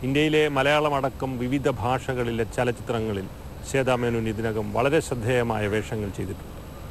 ഇന്ത്യയിലെ മലയാളം അടക്കം വിവിധ ഭാഷകളിലെ ചലച്ചിത്രങ്ങളിൽ ശ്വേതാ മേനോൻ ഇതിനകം വളരെ ശ്രദ്ധേയമായ വേഷങ്ങൾ ചെയ്തിട്ടുണ്ട്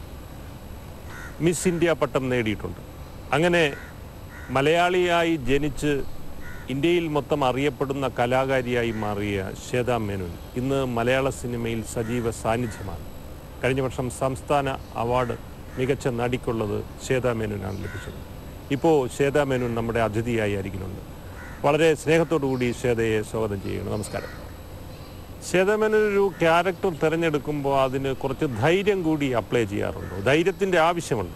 മിസ് ഇന്ത്യ പട്ടം നേടിയിട്ടുണ്ട് അങ്ങനെ മലയാളിയായി ജനിച്ച് ഇന്ത്യയിൽ മൊത്തം അറിയപ്പെടുന്ന കലാകാരിയായി മാറിയ ശ്വേതാ മേനോൻ ഇന്ന് മലയാള സിനിമയിൽ സജീവ സാന്നിധ്യമാണ് കഴിഞ്ഞ വർഷം സംസ്ഥാന അവാർഡ് മികച്ച നടിക്കുള്ളത് ശ്വേതാ മേനോനാണ് ലഭിച്ചത് ഇപ്പോൾ ശ്വേതാ മേനോൻ നമ്മുടെ അതിഥിയായി ആയിരിക്കുന്നുണ്ട് വളരെ സ്നേഹത്തോടു കൂടി ശ്വേതയെ സ്വാഗതം ചെയ്യുന്നു നമസ്കാരം ശ്വേതാ മേനോൻ ഒരു ക്യാരക്ടർ തിരഞ്ഞെടുക്കുമ്പോൾ അതിന് കുറച്ച് ധൈര്യം കൂടി അപ്ലൈ ചെയ്യാറുണ്ടോ ധൈര്യത്തിൻ്റെ ആവശ്യമുണ്ടോ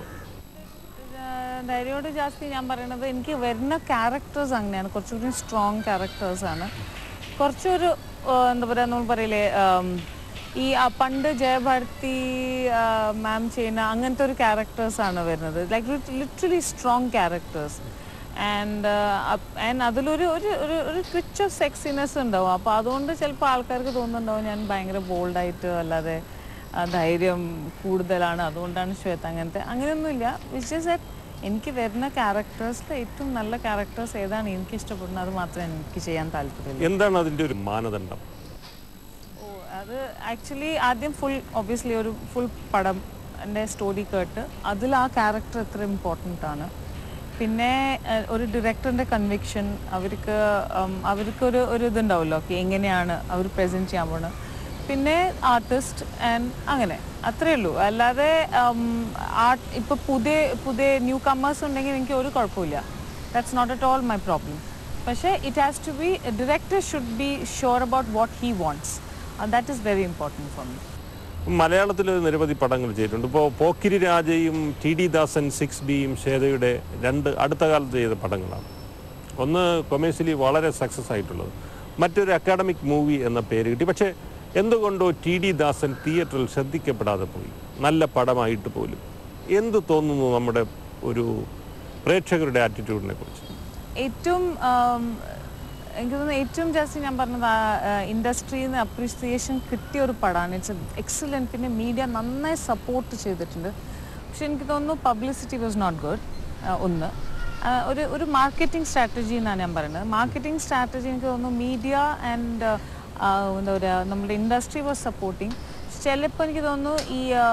ധൈര്യോട് ജാസ്തി ഞാൻ പറയണത് എനിക്ക് വരുന്ന ക്യാരക്ടേഴ്സ് അങ്ങനെയാണ് കുറച്ചുകൂടി സ്ട്രോങ് ക്യാരക്ടേഴ്സ് ആണ് കുറച്ചൊരു ആ, എന്താ പറയുക നമ്മൾ പറയില്ലേ ആം, ഈ ആ പണ്ട് ജയഭാരതി മാം ചെയ്യുന്ന അങ്ങനത്തെ ഒരു ക്യാരക്ടേഴ്സ് ആണ് വരുന്നത് like literally strong characters and and അതിലൊരു ഒരു ഒരു ഒരു ട്വിച്ച് ഓഫ് സെക്സിനെസ് ഉണ്ടാവും അപ്പോൾ അതുകൊണ്ട് ചിലപ്പോൾ ആൾക്കാർക്ക് തോന്നുന്നുണ്ടാവും ഞാൻ ഭയങ്കര ബോൾഡായിട്ട് അല്ലാതെ ആ, ധൈര്യം കൂടുതലാണ് അതുകൊണ്ടാണ് ശ്വേത അങ്ങനത്തെ അങ്ങനെയൊന്നുമില്ല വിച്ച് ഇസ് ദാറ്റ് എനിക്ക് വരുന്ന ക്യാരക്ടേഴ്സിൽ ഏറ്റവും നല്ല ക്യാരക്ടേഴ്സ് ഏതാണ് എനിക്ക് ഇഷ്ടപ്പെടുന്നത് അത് മാത്രമേ എനിക്ക് ചെയ്യാൻ താല്പര്യമുള്ളൂ എന്താണ് അതിൻ്റെ ഒരു മാനദണ്ഡം ഓ അത് ആക്ച്വലി ആദ്യം ഫുൾ ഒബ്വിയസ്ലി ഒരു ഫുൾ പടം എൻ്റെ സ്റ്റോറി കേട്ട് അതിൽ ആ ക്യാരക്ടർ എത്ര ഇമ്പോർട്ടൻ്റ് ആണ് പിന്നെ ഏഹ്, ഒരു ഡയറക്ടറിൻ്റെ കൺവിക്ഷൻ അവർക്ക് ഉം, അവർക്കൊരു ഒരു ഇതുണ്ടാവുമല്ലോ ഓക്കെ എങ്ങനെയാണ് അവർ പ്രസൻറ്റ് ചെയ്യാൻ പോകുന്നത് പിന്നെ ആർട്ടിസ്റ്റ് ആൻഡ് അങ്ങനെ അത്രേ ഉള്ളൂ അല്ലാതെ ആർട്ട് ഇപ്പോൾ പുതിയ പുതിയ ന്യൂ കമ്മേഴ്സ് ഉണ്ടെങ്കിൽ എനിക്ക് ഒരു കുഴപ്പമില്ല that's not at all my problem പക്ഷേ it has to be director should be sure about what he wants that is very important for me മലയാളത്തിൽ നിരവധി പടങ്ങൾ ചെയ്തിട്ടുണ്ട് ഇപ്പോൾ പോക്കിരി രാജയും ടി ഡി ദാസൻ സിക്സ് ബിയും ശ്വേതയുടെ രണ്ട് അടുത്ത കാലത്ത് ചെയ്ത പടങ്ങളാണ് ഒന്ന് കൊമേഴ്സ്യലി വളരെ സക്സസ് ആയിട്ടുള്ളത് മറ്റൊരു അക്കാഡമിക് മൂവി എന്ന പേര് കിട്ടി പക്ഷേ എന്തുകൊണ്ടോ ടി ഡി ദാസൻ തിയേറ്ററിൽ ശ്രദ്ധിക്കപ്പെടാതെ പോയി നല്ല പടമായിട്ട് പോലും എന്ത് തോന്നുന്നു നമ്മുടെ ഒരു പ്രേക്ഷകരുടെ ആറ്റിറ്റ്യൂഡിനെ കുറിച്ച് ഏറ്റവും ആം, എനിക്ക് തോന്നുന്നു ഏറ്റവും ജാസ്തി ഞാൻ പറഞ്ഞത് ഇൻഡസ്ട്രിയിൽ നിന്ന് അപ്രീസിയേഷൻ കിട്ടിയ ഒരു പടമാണ് ഇറ്റ്സ് എക്സലൻറ്റ് പിന്നെ മീഡിയ നന്നായി സപ്പോർട്ട് ചെയ്തിട്ടുണ്ട് പക്ഷെ എനിക്ക് തോന്നുന്നു പബ്ലിസിറ്റി വാസ് നോട്ട് ഗുഡ് ഒന്ന് ആ, ഒരു ഒരു മാർക്കറ്റിംഗ് സ്ട്രാറ്റജി എന്നാണ് ഞാൻ പറയുന്നത് മാർക്കറ്റിംഗ് സ്ട്രാറ്റജി എനിക്ക് തോന്നുന്നു മീഡിയ ആൻഡ് എന്താ പറയുക നമ്മുടെ ഇൻഡസ്ട്രി വാസ് സപ്പോർട്ടിങ് ചിലപ്പോൾ എനിക്ക് തോന്നുന്നു ഈ ആ,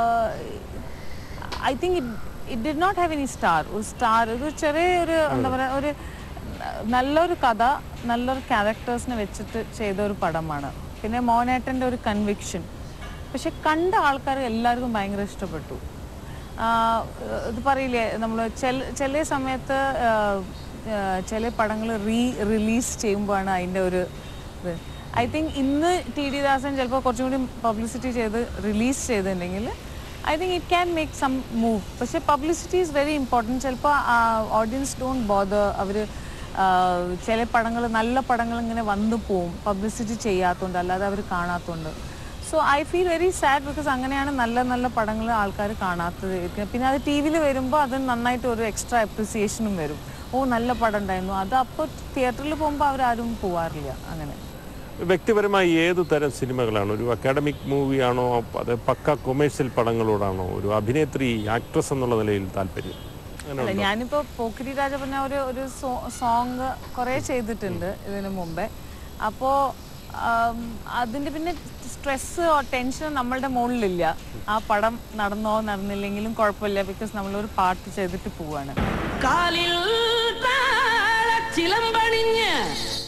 I think it did not have any star ഒരു സ്റ്റാർ ഒരു ചെറിയ ഒരു എന്താ പറയുക ഒരു നല്ലൊരു കഥ നല്ലൊരു ക്യാരക്ടേഴ്സിനെ വെച്ചിട്ട് ചെയ്ത ഒരു പടമാണ് പിന്നെ മോനേട്ടൻ്റെ ഒരു കൺവിക്ഷൻ പക്ഷെ കണ്ട ആൾക്കാർ എല്ലാവർക്കും ഭയങ്കര ഇഷ്ടപ്പെട്ടു ആഹ് ഇത് പറയില്ലേ നമ്മൾ ചില ചില സമയത്ത് ആഹ് ആഹ് ചില പടങ്ങൾ റീ റിലീസ് ചെയ്യുമ്പോഴാണ് അതിൻ്റെ ഒരു ഇത് ഐ തിങ്ക് ഇന്ന് ടി ഡി ദാസൻ ചിലപ്പോൾ കുറച്ചും കൂടി പബ്ലിസിറ്റി ചെയ്ത് റിലീസ് ചെയ്തിട്ടുണ്ടെങ്കിൽ I think it can make some move പക്ഷേ പബ്ലിസിറ്റി ഈസ് വെരി ഇമ്പോർട്ടൻറ്റ് ചിലപ്പോൾ ഓഡിയൻസ് ഡോണ്ട് ബോദർ അവർ ചില പടങ്ങൾ നല്ല പടങ്ങൾ ഇങ്ങനെ വന്നു പോവും പബ്ലിസിറ്റി ചെയ്യാത്തതുകൊണ്ട് അല്ലാതെ അവർ കാണാത്തതുകൊണ്ട് so I feel very sad because അങ്ങനെയാണ് നല്ല നല്ല പടങ്ങൾ ആൾക്കാർ കാണാത്തത് ഇരിക്കുന്നത്. പിന്നെ അത് ടി വിയിൽ വരുമ്പോൾ അത് നന്നായിട്ട് ഒരു എക്സ്ട്രാ അപ്രിസിയേഷനും വരും ഓ നല്ല പടം ഉണ്ടായിരുന്നു അത് അപ്പോൾ തിയേറ്ററിൽ പോകുമ്പോൾ അവരാരും പോവാറില്ല അങ്ങനെ വ്യക്തിപരമായി ഏത് തരം സിനിമകളാണ് ഒരു അക്കാഡമിക് മൂവിയാണോ അത് പക്ക കൊമേഴ്സ്യൽ പടങ്ങളോടാണോ ഒരു അഭിനേത്രി ആക്ട്രസ് എന്നുള്ള നിലയിൽ താല്പര്യം അങ്ങനെ അല്ല ഞാനിപ്പോ പോക്കിരി രാജ പറഞ്ഞ ഒരു ഒരു സോങ് കുറെ ചെയ്തിട്ടുണ്ട് ഇതിനു മുമ്പേ അപ്പോ ആം, അതിന്റെ പിന്നെ സ്ട്രെസ് ടെൻഷൻ നമ്മളുടെ മുകളിലില്ല ആ പടം നടന്നോ നടന്നില്ലെങ്കിലും കുഴപ്പമില്ല ബിക്കോസ് നമ്മളൊരു പാട്ട് ചെയ്തിട്ട് പോവാണ് കാലിൽ താളച്ചിലമ്പണിഞ്ഞ്